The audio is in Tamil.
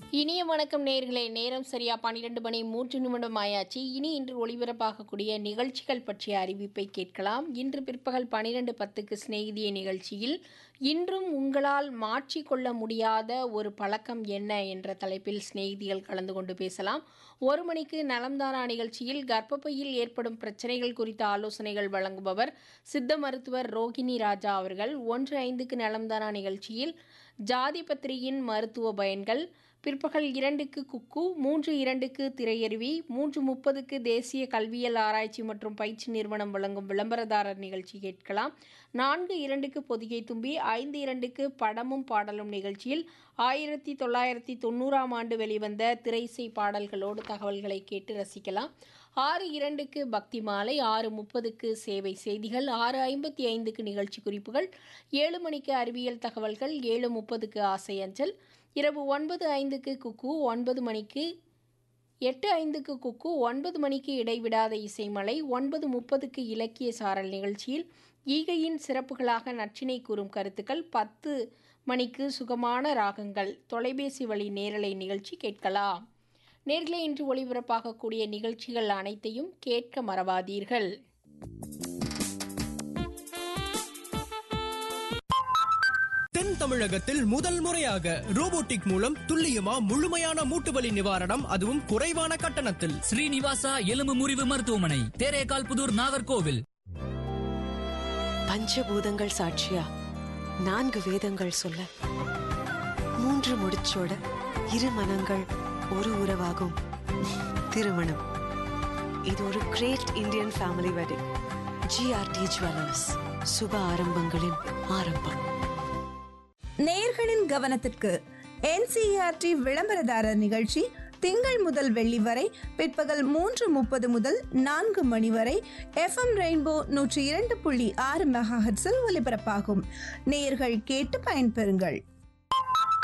இனிய வணக்கம் நேர்களே நேரம் சரியா பன்னிரெண்டு மணி மூன்று நிமிடம் ஆயாச்சு இனி இன்று ஒளிபரப்பாகக்கூடிய நிகழ்ச்சிகள் பற்றிய அறிவிப்பை கேட்கலாம் இன்று பிற்பகல் பன்னிரெண்டு பத்துக்கு சிநேகிதிய நிகழ்ச்சியில் இன்றும் உங்களால் மாற்றிக்கொள்ள முடியாத ஒரு பழக்கம் என்ன என்ற தலைப்பில் சிநேகிதிகள் கலந்து கொண்டு பேசலாம் ஒரு மணிக்கு நலம்தானா நிகழ்ச்சியில் கர்ப்பப்பையில் ஏற்படும் பிரச்சனைகள் குறித்த ஆலோசனைகள் வழங்குபவர் சித்த மருத்துவர் ரோகிணி ராஜா அவர்கள் ஒன்று ஐந்துக்கு நலம்தானா நிகழ்ச்சியில் ஜாதி பத்திரியின் மருத்துவ பயன்கள் பிற்பகல் இரண்டுக்கு குக்கு மூன்று இரண்டுக்கு திரையருவி மூன்று முப்பதுக்கு தேசிய கல்வியல் ஆராய்ச்சி மற்றும் பயிற்சி நிறுவனம் வழங்கும் விளம்பரதாரர் நிகழ்ச்சி கேட்கலாம் நான்கு இரண்டுக்கு பொதிகை தும்பி ஐந்து இரண்டுக்கு படமும் பாடலும் நிகழ்ச்சியில் ஆயிரத்தி தொள்ளாயிரத்தி தொண்ணூறாம் ஆண்டு வெளிவந்த திரைசை பாடல்களோடு தகவல்களை கேட்டு ரசிக்கலாம் ஆறு இரண்டுக்கு பக்தி மாலை ஆறு முப்பதுக்கு சேவை செய்திகள் ஆறு ஐம்பத்தி ஐந்துக்கு நிகழ்ச்சி குறிப்புகள் ஏழு மணிக்கு அறிவியல் தகவல்கள் ஏழு முப்பதுக்கு ஆசை அஞ்சல் இரவு ஒன்பது ஐந்துக்கு குக்கு ஒன்பது மணிக்கு எட்டு ஐந்துக்கு குக்கு ஒன்பது மணிக்கு இடைவிடாத இசைமலை ஒன்பது முப்பதுக்கு இலக்கிய சாரல் நிகழ்ச்சியில் ஈகையின் சிறப்புகளாக நற்றினை கூறும் கருத்துக்கள் பத்து மணிக்கு சுகமான ராகங்கள் தொலைபேசி வழி நேரலை நிகழ்ச்சி கேட்கலாம் நேர்களே இன்று ஒளிபரப்பாகக்கூடிய நிகழ்ச்சிகள் அனைத்தையும் கேட்க மறவாதீர்கள் தென் தமிழகத்தில் முதல் முறையாக ரோபோட்டிக் மூலம் துல்லியமா முழுமையான மூட்டு வலி நிவாரணம் அதுவும் குறைவான கட்டணத்தில் ஸ்ரீனிவாசா எலும்பு முறிவு மருத்துவமனை தேரேகால் புதூர் நாகர்கோவில் பஞ்சபூதங்கள் சாட்சியா நான்கு வேதங்கள் சொல்ல மூன்று முடிச்சோட இரு மனங்கள் ஒரு உறவாகும் திருமணம் இது ஒரு great Indian family wedding GRT jewellers சுப ஆரம்பங்களின் ஆரம்பம் நேயர்களின் கவனத்திற்கு என்சிஆர்டி விளம்பரதாரர் நிகழ்ச்சி திங்கள் முதல் வெள்ளி வரை பிற்பகல் மூன்று முப்பது முதல் நான்கு மணி வரை எஃப்எம் ரெயின்போ நூற்றி இரண்டு புள்ளி ஆறு மெகாஹெட்ஸில் ஒலிபரப்பாகும் நேயர்கள் கேட்டு பயன்பெறுங்கள்